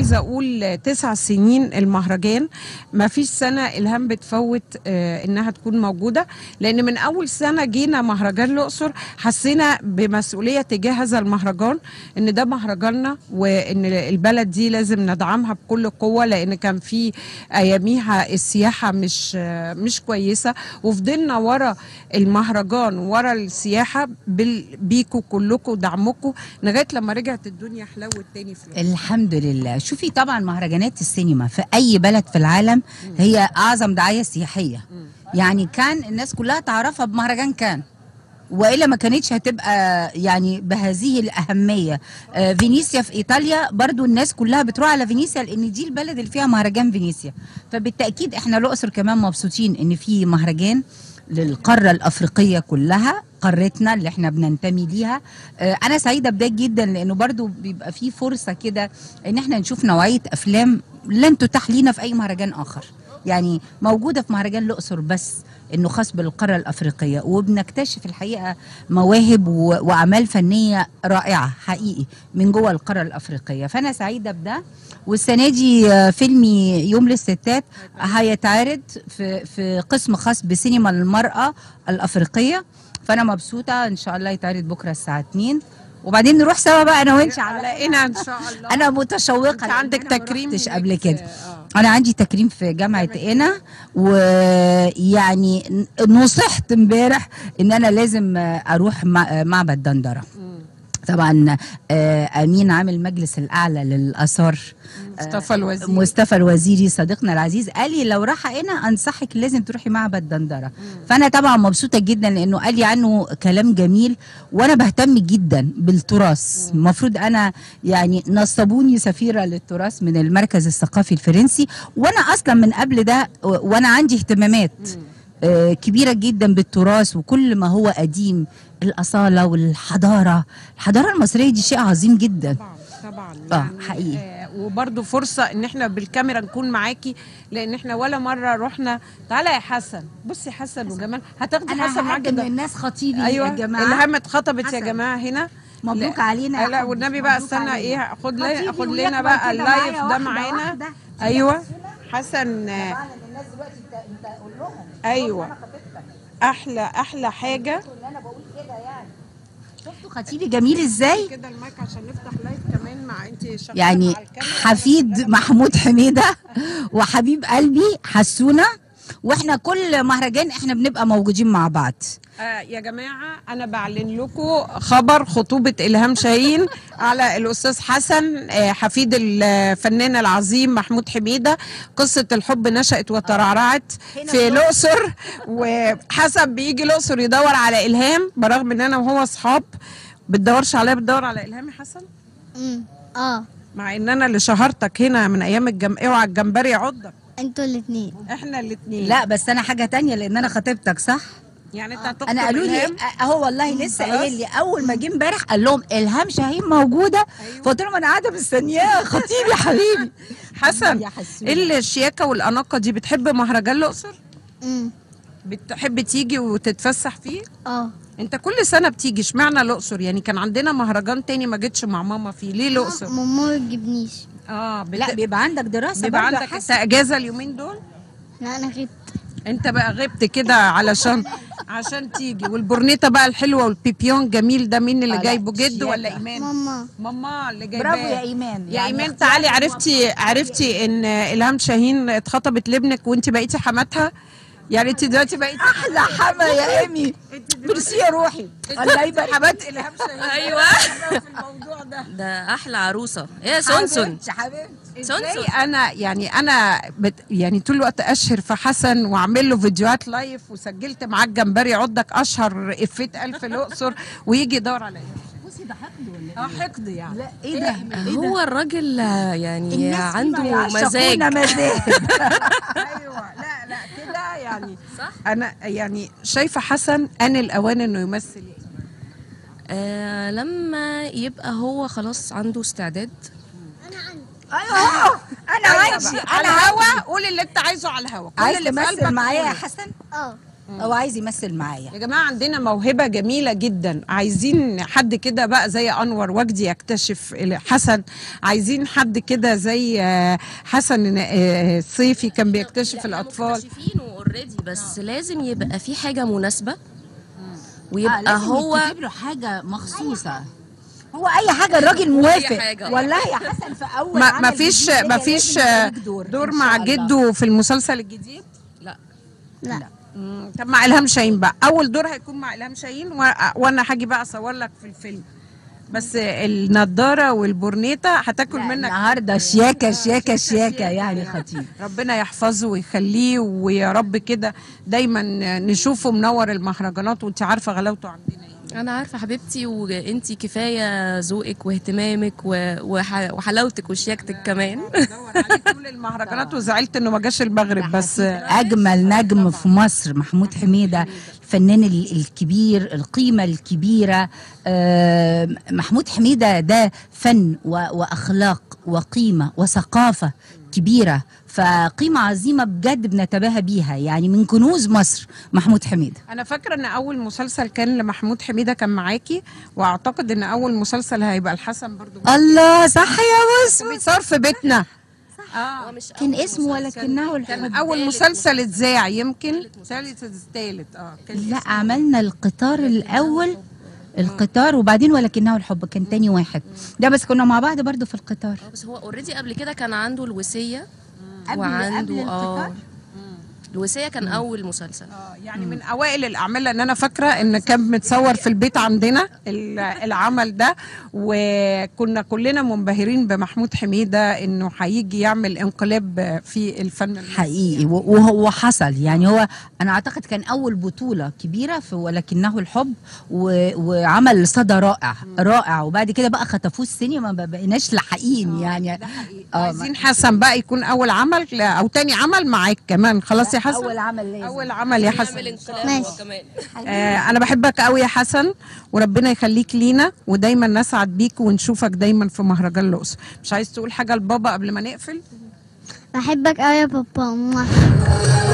عايزه اقول تسع سنين المهرجان ما فيش سنه الهام بتفوت آه، انها تكون موجوده لان من اول سنه جينا مهرجان الاقصر حسينا بمسؤوليه تجاه هذا المهرجان ان ده مهرجاننا وان البلد دي لازم ندعمها بكل قوه لان كان في اياميها السياحه مش آه، مش كويسه وفضلنا ورا المهرجان ورا السياحه بال- بيكوا كلكم دعمكم لغايه لما رجعت الدنيا حلوت تاني في الأقصر. الحمد لله شوفي طبعا مهرجانات السينما في اي بلد في العالم هي اعظم دعايه سياحيه يعني كان الناس كلها تعرفها بمهرجان كان والا ما كانتش هتبقى يعني بهذه الاهميه آه فينيسيا في ايطاليا برضو الناس كلها بتروح على فينيسيا لان دي البلد اللي فيها مهرجان فينيسيا فبالتاكيد احنا الاقصر كمان مبسوطين ان في مهرجان للقاره الافريقيه كلها قارتنا اللي احنا بننتمي ليها آه انا سعيده بده جدا لانه برضو بيبقى في فرصه كده ان احنا نشوف نوعيه افلام لن تتاح لينا في اي مهرجان اخر يعني موجوده في مهرجان الاقصر بس انه خاص بالقاره الافريقيه وبنكتشف الحقيقه مواهب و- واعمال فنيه رائعه حقيقي من جوه القاره الافريقيه فانا سعيده بده والسنه دي آه، فيلمي يوم للستات هيتعرض في في قسم خاص بسينما المراه الافريقيه فانا مبسوطه ان شاء الله يتعرض بكره الساعه 2 وبعدين نروح سوا بقى انا وانت على على ان شاء الله انا متشوقه انت عندك لأن أنا ما تكريم رحتش هناك قبل كده في- آه. انا عندي تكريم في جامعه قنا ويعني نصحت امبارح ان انا لازم اروح مع- معبد دندره طبعا آه، امين عام المجلس الاعلى للاثار مصطفى الوزير مصطفى الوزيري صديقنا العزيز قال لي لو راح هنا انصحك لازم تروحي معبد دندره فانا طبعا مبسوطه جدا لانه قال لي عنه كلام جميل وانا بهتم جدا بالتراث المفروض انا يعني نصبوني سفيره للتراث من المركز الثقافي الفرنسي وانا اصلا من قبل ده و- وانا عندي اهتمامات آه، كبيره جدا بالتراث وكل ما هو قديم الاصاله والحضاره الحضاره المصريه دي شيء عظيم جدا طبعا طبعا آه، حقيقي. آه وبرده فرصه ان احنا بالكاميرا نكون معاكي لان احنا ولا مره رحنا تعالى يا حسن بصي حسن وجمال هتاخدي انا حسن معاكي هقدم ده للناس خطيبي ايوه يا جماعه الهام اتخطبت يا حسن. جماعه هنا مبروك لا- علينا يا لا حبيبي، والنبي بقى مبروك استنى علينا. ايه خد لنا خطيبي خد ويحضر لنا بقى كده اللايف معايا ده واحدة معانا واحدة. ايوه حسن آه، الناس دلوقتي انت انت قول لهم ايوه احلى احلى حاجه اللي انا بقول كده يعني شفتوا خطيبي جميل ازاي كده المايك عشان نفتح لايف كمان مع انت شغاله يعني مع الكاميرا. حفيد محمود حميده وحبيب قلبي حسونه واحنا كل مهرجان احنا بنبقى موجودين مع بعض آه يا جماعة أنا بعلن لكم خبر خطوبة إلهام شاهين على الأستاذ حسن آه حفيد الفنان العظيم محمود حميدة قصة الحب نشأت وترعرعت في الأقصر وحسن بيجي الأقصر يدور على إلهام برغم إن أنا وهو أصحاب بتدورش عليا بتدور على إلهام يا حسن امم اه مع إن أنا اللي شهرتك هنا من أيام الجم... اوعى الجمبري عضك انتوا الاثنين إحنا الاتنين لا بس انا حاجه تانية لان انا خطيبتك صح يعني أنت هتخطب انا قالوا لي إلهام؟ اهو والله لسه خلاص. قايل لي اول ما جه امبارح قال لهم الهام شاهين موجوده فقلت لهم انا قاعده مستنياه خطيبي حبيبي حسن يا حسونة. ايه الشياكه والاناقه دي بتحب مهرجان الاقصر امم بتحب تيجي وتتفسح فيه اه انت كل سنه بتيجي اشمعنى الاقصر يعني كان عندنا مهرجان تاني ما جيتش مع ماما فيه ليه الاقصر ماما ما تجيبنيش اه بت... لا بيبقى عندك دراسه بيبقى برضه يا عندك انت حسن. اجازه اليومين دول لا انا غبت انت بقى غبت كده علشان عشان تيجي والبورنيطه بقى الحلوه والبيبيون جميل ده مين اللي آه، لا، جايبه جد شياكة. ولا ايمان ماما ماما اللي جايباه برافو يا ايمان يا يعني ايمان اختيار تعالي عرفتي عرفتي ان الهام شاهين اتخطبت لابنك وانت بقيتي حماتها يعني انت دلوقتي بقيتي احلى حما يا ايمي ميرسي يا روحي الله يبارك حمات الهام شاهين ايوه في الموضوع ده ده احلى عروسه ايه سونسون حبيبتي حبيبتي سونسون ازاي انا يعني انا بت يعني طول الوقت اشهر في حسن واعمل له فيديوهات لايف وسجلت معاه الجمبري عضك اشهر افيه الف الاقصر ويجي يدور عليا بصي ده حقد ولا اه حقد يعني لا ايه ده هو الراجل آه، يعني الناس عنده فينا مزاج يعشقونا مزاج ايوه لا لا كده يعني صح انا يعني شايفه حسن ان الاوان انه يمثل ايه آه لما يبقى هو خلاص عنده استعداد ايوه انا عايزه على انا الهوا قول اللي انت عايزه على الهوا كل عايز اللي في تمثل قلبك معايا يا قوله. حسن اه او عايز يمثل معايا يا جماعه عندنا موهبه جميله جدا عايزين حد كده بقى زي انور وجدي يكتشف ال- حسن عايزين حد كده زي آه، حسن آه، صيفي كان بيكتشف الاطفال مكتشفينه اوريدي بس لازم يبقى في حاجه مناسبه آه، ويبقى لازم هو يتكتب له حاجه مخصوصه هو اي حاجه الراجل موافق حاجة. والله يا حسن في اول ما عمل ما فيش جديد ما لازم فيش يبقى آه، ليك دور, دور إن مع شاء الله. جده في المسلسل الجديد لا لا مم، طب مع الهام شاهين بقى اول دور هيكون مع الهام شاهين و- وانا هاجي بقى اصور لك في الفيلم بس النضاره والبورنيطه هتاكل لا، منك النهارده شياكه شياكه شياكه شياكة يعني يعني. خطير ربنا يحفظه ويخليه ويا رب كده دايما نشوفه منور المهرجانات وانت عارفه غلاوته عندنا ايه انا عارفه حبيبتي وانتي كفايه ذوقك واهتمامك و- وح- وحلاوتك وشياكتك كمان بدور عليه طول المهرجانات وزعلت انه ما جاش المغرب بس اجمل نجم في مصر محمود حميده الفنان ال- الكبير القيمه الكبيره آه، محمود حميده ده فن و- واخلاق وقيمه وثقافه كبيره فقيمه عظيمه بجد بنتباهى بيها يعني من كنوز مصر محمود حميده انا فاكره ان اول مسلسل كان لمحمود حميده كان معاكي واعتقد ان اول مسلسل هيبقى الحسن برضو الله صح يا بص بيصور في بيتنا هو مش كان أول اسمه ولكنه الحب كان اول مسلسل اتذاع يمكن ثالث ثالث اه كان لا عملنا القطار الاول القطار وبعدين ولكنه الحب كان تاني واحد ده بس كنا مع بعض برضو في القطار آه، بس هو اوريدي قبل كده كان عنده الوصيه قبل- وعنده قبل القطار؟ اه الوصيه كان اول مسلسل آه، يعني من اوائل الاعمال لان انا فاكره ان كان متصور في البيت عندنا ال- العمل ده وكنا كلنا منبهرين بمحمود حميده انه هيجي يعمل انقلاب في الفن المصري. حقيقي و- وهو حصل يعني هو انا اعتقد كان اول بطوله كبيره في ولكنه الحب و... وعمل صدى رائع رائع وبعد كده بقى خطفوه السينما ما بقيناش لاحقين يعني ده حقيقي. آه، عايزين حسن بقى يكون اول عمل لا، او تاني عمل معاك كمان خلاص يا حسن اول عمل لازم اول عمل يا حسن نعمل انقلاب ماشي. هو كمان آه انا بحبك قوي يا حسن وربنا يخليك لينا ودايما نسعد بيك ونشوفك دايما في مهرجان الاقصر مش عايز تقول حاجه لبابا قبل ما نقفل بحبك قوي يا بابا